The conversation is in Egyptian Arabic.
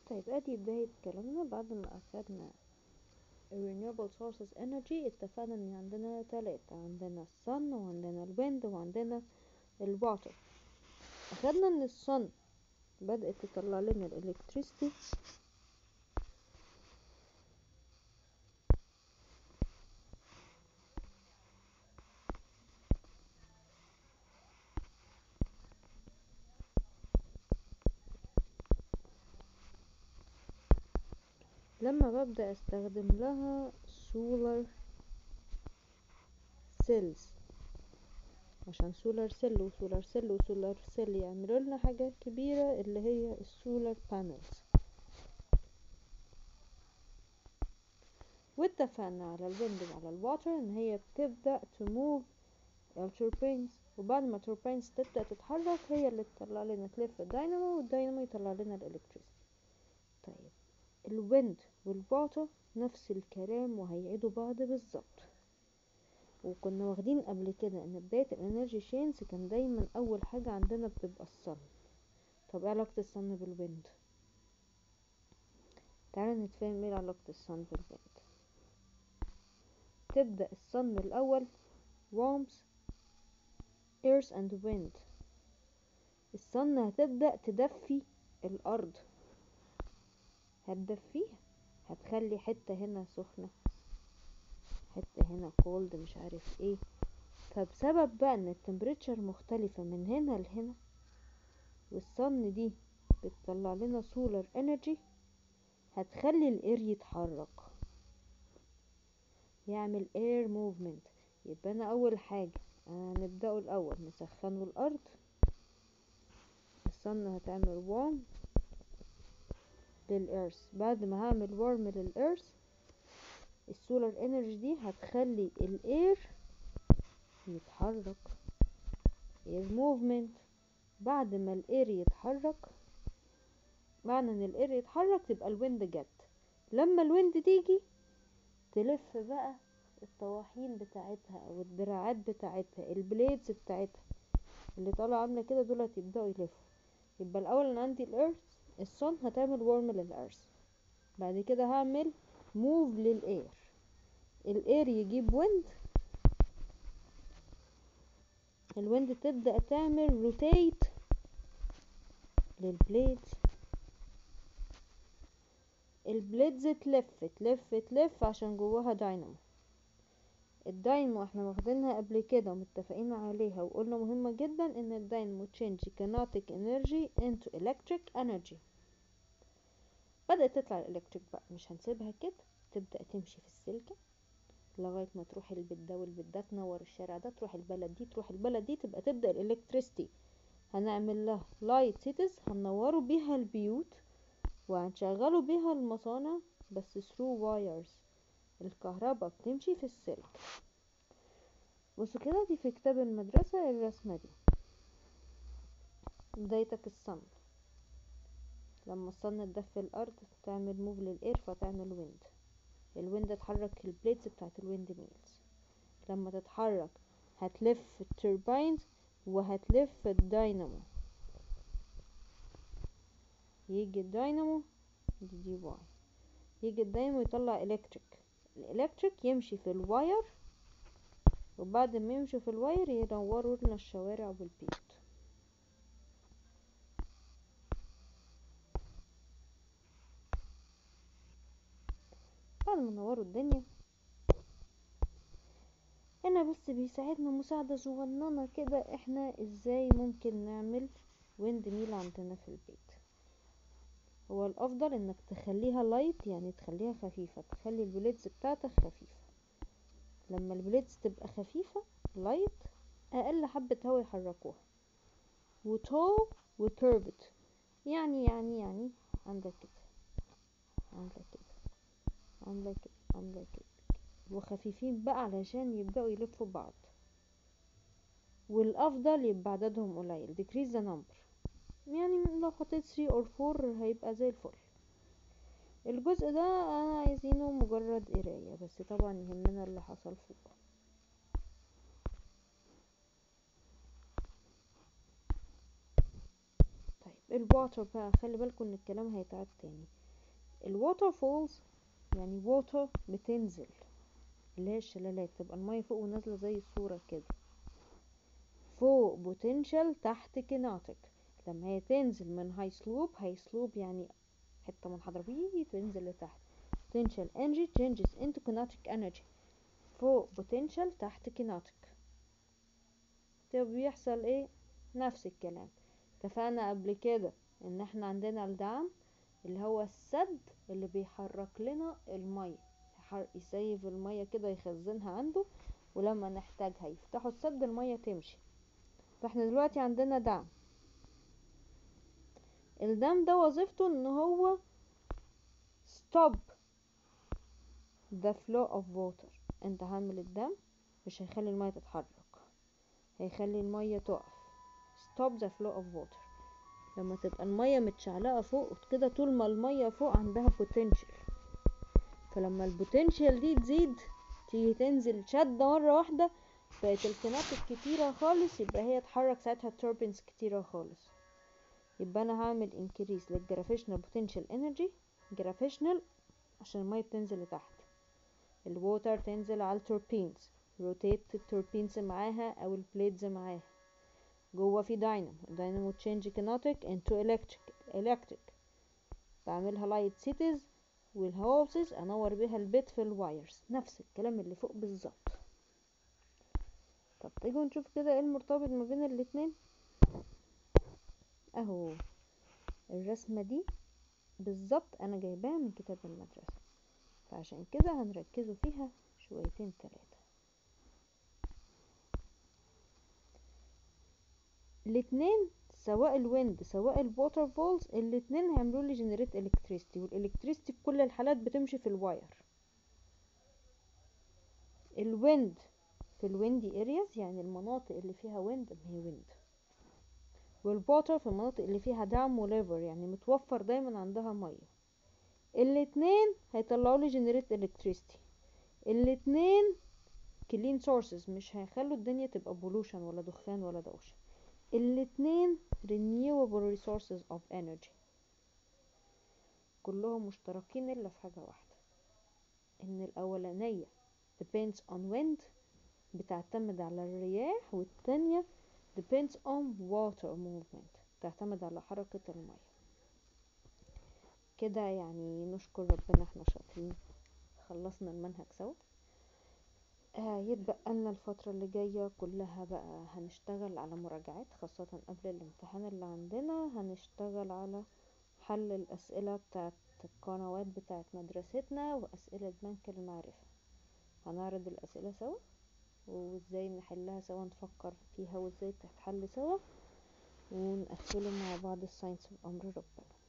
طيب ادي بداية كلامنا بعد ما اخدنا renewable sources energy اتفقنا ان عندنا تلاتة عندنا الصن وعندنا الويند وعندنا الواتر اخدنا ان الصن بدأت تطلع لنا الالكتريستي لما ببدأ استخدم لها سولار سيلز عشان سولار سيل وسولار سيل وسولار سيل يعملوا لنا حاجة كبيرة اللي هي السولار بانلز واتفقنا على الويند وعلى الواتر ان هي بتبدأ تموف التوربينز وبعد ما التوربينز تبدأ تتحرك هي اللي تطلع لنا تلف الدينامو والدينامو يطلع لنا الالكتريسيتي طيب الويند والواتر نفس الكلام وهيعيدوا بعض بالظبط وكنا واخدين قبل كده ان بداية الانرجي شينز كان دايما اول حاجة عندنا بتبقى الصن طب ايه علاقة الصن بالويند تعالى نتفاهم ايه علاقة الصن بالويند تبدأ الصن الاول warms earth and wind الصن هتبدأ تدفي الارض هتدفيها هتخلي حتة هنا سخنة حتة هنا كولد مش عارف ايه فبسبب بقى ان التمبريتشر مختلفة من هنا لهنا والصن دي بتطلع لنا سولار انرجي هتخلي الاير يتحرك يعمل اير موفمنت يبقى انا اول حاجة هنبدأه الاول نسخنه الارض الصن هتعمل وارم للإيرث بعد ما هعمل وارم للإيرث السولار انرجي دي هتخلي الاير يتحرك اير موفمنت بعد ما الاير يتحرك معنى ان الاير يتحرك تبقى الويند جت لما الويند تيجي تلف بقى الطواحين بتاعتها او الدراعات بتاعتها البليدز بتاعتها اللي طالعه عامله كده دولت يبداوا يلفوا يبقى الاول انا عندي الارث الصن هتعمل وارم للارث بعد كده هعمل موف للاير الاير يجيب ويند الويند تبدأ تعمل روتيت للبليدز البليدز تلف تلف تلف عشان جواها داينامو الداينامو احنا واخدينها قبل كده ومتفقين عليها وقلنا مهمة جدا ان الداينامو تشينج kinetic energy into electric energy بدأت تطلع الالكتريك بقى مش هنسيبها كده تبدأ تمشي في السلكة لغاية ما تروح البيت ده والبيت ده تنور الشارع ده تروح البلد دي تروح البلد دي تبقى تبدأ الالكتريستي هنعمل لها لايت سيتيز هنوروا بيها البيوت وهنشغلوا بيها المصانع بس through wires الكهرباء بتمشي في السلك بصوا كده دي في كتاب المدرسة الرسمة دي بدايتك الصن لما الصن تدفي الارض تعمل موف للاير فتعمل ويند الويند تحرك البليتس بتاعت الويند ميلز لما تتحرك هتلف التوربينز وهتلف الداينامو يجي الداينامو دي دي واي يجي الداينامو يطلع الكتريك الالكتريك يمشي في الواير وبعد ما يمشي في الواير ينوروا لنا الشوارع والبيوت بعد ما نوروا الدنيا هنا بس بيساعدنا مساعدة صغننة كده احنا ازاي ممكن نعمل ويند ميل عندنا في البيت هو الافضل انك تخليها لايت يعني تخليها خفيفة تخلي البليدز بتاعتك خفيفة لما البليدز تبقى خفيفة لايت اقل حبة هوا يحركوها وتو وكيرفت يعني يعني يعني عاملة كده عاملة كده عاملة كده عاملة كده وخفيفين بقى علشان يبدأوا يلفوا بعض والأفضل يبقى عددهم قليل decrease the number يعني لو حطيت 3 or 4 هيبقى زي الفل الجزء ده أنا عايزينه مجرد قراية بس طبعا يهمنا اللي حصل فوق طيب الواتر بقى خلي بالكم ان الكلام هيتعاد تاني الواتر فولز يعني واتر بتنزل اللي هي الشلالات تبقى المية فوق ونازلة زي الصورة كده فوق بوتنشال تحت كيناتيك لما هي تنزل من هاي سلوب هاي سلوب يعني حتة منحدرة بيه تنزل لتحت potential energy changes into kinetic energy فوق potential تحت kinetic طب بيحصل ايه نفس الكلام اتفقنا قبل كده ان احنا عندنا الدعم اللي هو السد اللي بيحرك لنا المية يسيف المية كده يخزنها عنده ولما نحتاجها يفتحوا السد المية تمشي فاحنا دلوقتي عندنا دعم الدعم ده وظيفته ان هو stop the flow of water انت عامل الدم مش هيخلي المية تتحرك هيخلي المية تقف stop the flow of water لما تبقى المية متشعلقة فوق كده طول ما المية فوق عندها potential فلما البوتنشال دي تزيد تيجي تنزل شدة مرة واحدة بقت الكنات كتيرة خالص يبقى هي تحرك ساعتها التوربينز كتيرة خالص يبقى انا هعمل increase للجرافيشنال potential energy جرافيشنال عشان المية تنزل لتحت الووتر تنزل على التوربينز روتيت التوربينز معاها او البليدز معاها جوه في داينامو الداينامو تشينج كيناتيك انتو الكتريك الكتريك بعملها لايت سيتيز والهوسز انور بيها البيت في الوايرز نفس الكلام اللي فوق بالظبط طب تيجوا نشوف كده ايه المرتبط ما بين الاتنين اهو الرسمة دي بالظبط انا جايباها من كتاب المدرسة فعشان كده هنركزوا فيها شويتين تلاتة الاتنين سواء الويند سواء الووتر فولز الاتنين هيعملوا لي جنريت الكتريستي والالكتريستي في كل الحالات بتمشي في الواير الويند في الويندي ارياز يعني المناطق اللي فيها ويند ما هي ويند والووتر في المناطق اللي فيها دعم وليفر يعني متوفر دايما عندها ميه الاتنين هيطلعوا لي جنريت الكتريستي الاتنين كلين سورسز مش هيخلوا الدنيا تبقى بولوشن ولا دخان ولا دوشه الاتنين renewable resources of energy كلهم مشتركين الا في حاجة واحدة ان الاولانية depends on wind بتعتمد على الرياح والتانية depends on water movement بتعتمد على حركة المية كده يعني نشكر ربنا احنا شاطرين خلصنا المنهج سوا آه يتبقى لنا الفترة اللي جاية كلها بقى هنشتغل على مراجعات خاصة قبل الامتحان اللي عندنا هنشتغل على حل الأسئلة بتاعت القنوات بتاعت مدرستنا وأسئلة بنك المعرفة هنعرض الأسئلة سوا وازاي نحلها سوا نفكر فيها وازاي تتحل سوا ونقفله مع بعض الساينس بأمر ربنا